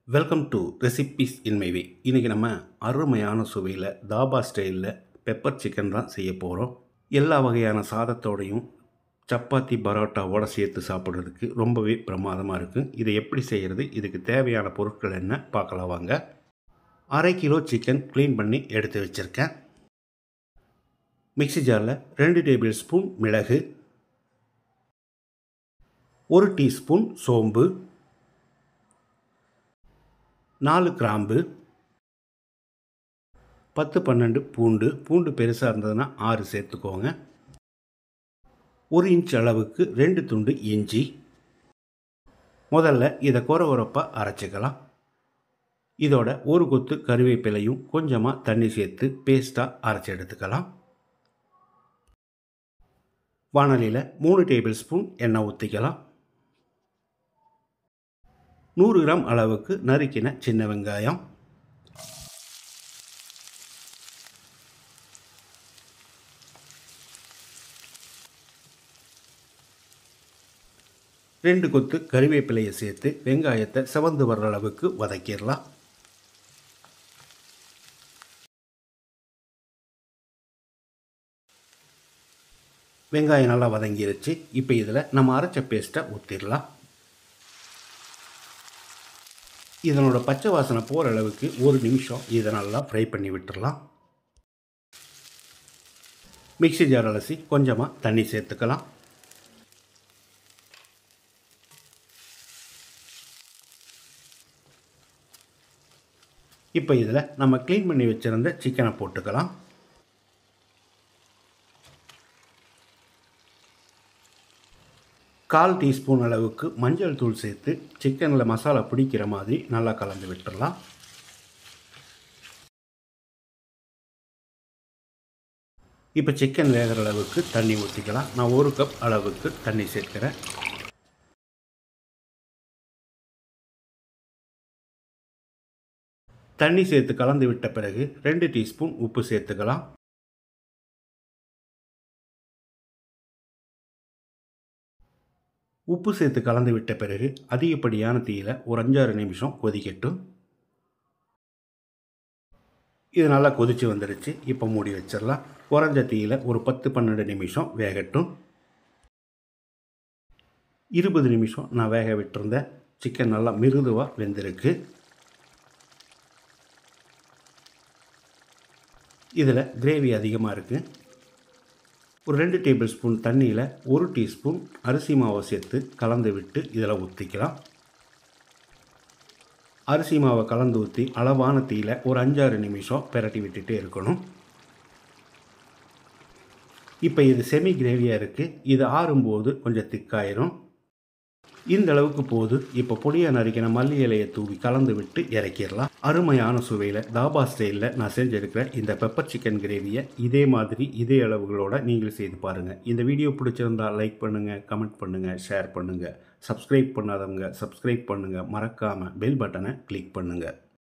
welcome to recipes in my way இன்றைக்கி நம்ம அருமையான சுவையில் தாபா ஸ்டைலில் பெப்பர் சிக்கன் தான் செய்ய போகிறோம் எல்லா வகையான சாதத்தோடையும் சப்பாத்தி பரோட்டாவோட சேர்த்து சாப்பிட்றதுக்கு ரொம்பவே பிரமாதமாக இருக்கும் இதை எப்படி செய்கிறது இதுக்கு தேவையான பொருட்கள் என்ன பார்க்கலாம் வாங்க அரை கிலோ சிக்கன் க்ளீன் பண்ணி எடுத்து வச்சுருக்கேன் மிக்ஸி ஜாரில் ரெண்டு டேபிள் ஸ்பூன் மிளகு ஒரு டீஸ்பூன் சோம்பு நாலு கிராம்பு பத்து பன்னெண்டு பூண்டு பூண்டு பெருசாக இருந்ததுன்னா ஆறு சேர்த்துக்கோங்க ஒரு இன்ச் அளவுக்கு ரெண்டு துண்டு இஞ்சி முதல்ல இதை குற குறப்பாக அரைச்சிக்கலாம் இதோட ஒரு கொத்து கருவேப்பிலையும் கொஞ்சமாக தண்ணி சேர்த்து பேஸ்ட்டாக அரைச்சி எடுத்துக்கலாம் வானலியில் மூணு டேபிள் ஸ்பூன் எண்ணெய் ஊற்றிக்கலாம் நூறு கிராம் அளவுக்கு நறுக்கின சின்ன வெங்காயம் ரெண்டு கொத்து கறிவேப்பிலையை சேர்த்து வெங்காயத்தை செவந்து வர்ற அளவுக்கு வதக்கிடலாம் வெங்காயம் நல்லா வதங்கிருச்சு இப்போ இதில் நம்ம அரைச்ச பேஸ்ட்டை ஊற்றிடலாம் இதனோட பச்சை வாசனை போகிற அளவுக்கு ஒரு நிமிஷம் இதை நல்லா ஃப்ரை பண்ணி விட்டுடலாம் மிக்ஸி ஜார் அலசி கொஞ்சமாக தண்ணி சேர்த்துக்கலாம் இப்போ இதில் நம்ம க்ளீன் பண்ணி வச்சுருந்த சிக்கனை போட்டுக்கலாம் கால் டீஸ்பூன் அளவுக்கு மஞ்சள் தூள் சேர்த்து சிக்கனில் மசாலா பிடிக்கிற மாதிரி நல்லா கலந்து விட்டுடலாம் இப்போ சிக்கன் வேகிற அளவுக்கு தண்ணி ஊற்றிக்கலாம் நான் ஒரு கப் அளவுக்கு தண்ணி சேர்க்கிறேன் தண்ணி சேர்த்து கலந்து விட்ட பிறகு ரெண்டு டீஸ்பூன் உப்பு சேர்த்துக்கலாம் உப்பு சேர்த்து கலந்து விட்ட பிறகு அதிகப்படியான தீயில் ஒரு அஞ்சாறு நிமிஷம் கொதிக்கட்டும் இது நல்லா கொதித்து வந்துடுச்சு இப்போ மூடி வச்சிடலாம் குறைஞ்ச தீயில் ஒரு பத்து பன்னெண்டு நிமிஷம் வேகட்டும் இருபது நிமிஷம் நான் வேக விட்டுருந்தேன் சிக்கன் நல்லா மிருதுவாக வெந்திருக்கு இதில் கிரேவி அதிகமாக இருக்குது ஒரு ரெண்டு டேபிள் ஸ்பூன் தண்ணியில் ஒரு டீஸ்பூன் அரிசி மாவை சேர்த்து கலந்து விட்டு இதில் ஊற்றிக்கலாம் அரிசி மாவை கலந்து ஊற்றி அளவான தீயில் ஒரு அஞ்சாறு நிமிஷம் பெரட்டி விட்டுட்டே இருக்கணும் இப்போ இது செமி கிரேவியாக இருக்குது இது ஆறும்போது கொஞ்சம் திக்காயிரும் இந்த அளவுக்கு போது இப்போ பொடியை நறுக்கின மல்லி இலையை தூவி கலந்து விட்டு இறக்கிடலாம் அருமையான சுவையில் தாபா ஸ்டைலில் நான் செஞ்செடுக்கிற இந்த பெப்பர் சிக்கன் கிரேவியை இதே மாதிரி இதே அளவுகளோட நீங்கள் செய்து பாருங்கள் இந்த வீடியோ பிடிச்சிருந்தால் லைக் பண்ணுங்கள் கமெண்ட் பண்ணுங்கள் ஷேர் பண்ணுங்கள் சப்ஸ்கிரைப் பண்ணாதவங்க சப்ஸ்கிரைப் பண்ணுங்கள் மறக்காமல் பெல் பட்டனை கிளிக் பண்ணுங்கள்